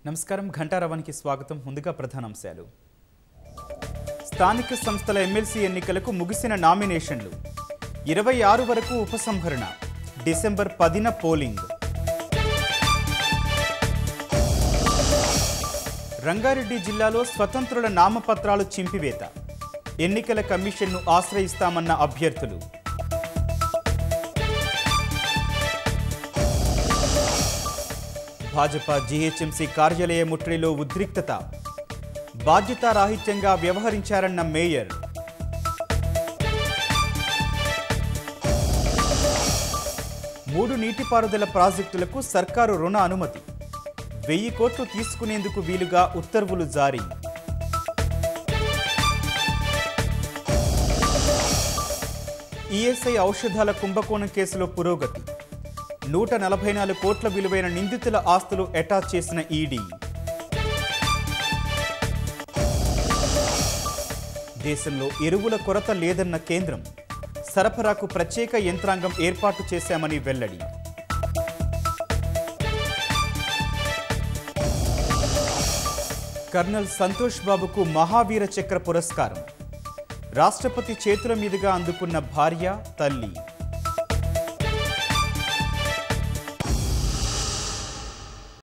నమస్కారం ఘంటారవానికి స్వాగతం ముందుగా ప్రధానాంశాలు స్థానిక సంస్థల ఎమ్మెల్సీ ఎన్నికలకు ముగిసిన నామినేషన్లు ఇరవై ఆరు వరకు ఉపసంహరణ డిసెంబర్ పదిన పోలింగ్ రంగారెడ్డి జిల్లాలో స్వతంత్రుల నామపత్రాలు చింపివేత ఎన్నికల కమిషన్ను ఆశ్రయిస్తామన్న అభ్యర్థులు భాజపా జీహెచ్ఎంసీ కార్యాలయ ముట్టడిలో ఉద్రిక్తత బాధ్యతారాహిత్యంగా వ్యవహరించారన్న మేయర్ మూడు నీటిపారుదల ప్రాజెక్టులకు సర్కారు రుణ అనుమతి వెయ్యి కోట్లు తీసుకునేందుకు వీలుగా ఉత్తర్వులు జారీ ఈఎస్ఐ ఔషధాల కుంభకోణం కేసులో పురోగతి నూట నలభై నాలుగు కోట్ల విలువైన నిందితుల ఆస్తులు అటాచ్ చేసిన ఈడీ దేశంలో ఎరువుల కొరత లేదన్న కేంద్రం సరఫరాకు ప్రత్యేక యంత్రాంగం ఏర్పాటు చేశామని వెల్లడి కర్నల్ సంతోష్ బాబుకు మహావీర చక్ర పురస్కారం రాష్ట్రపతి చేతుల మీదుగా అందుకున్న భార్య తల్లి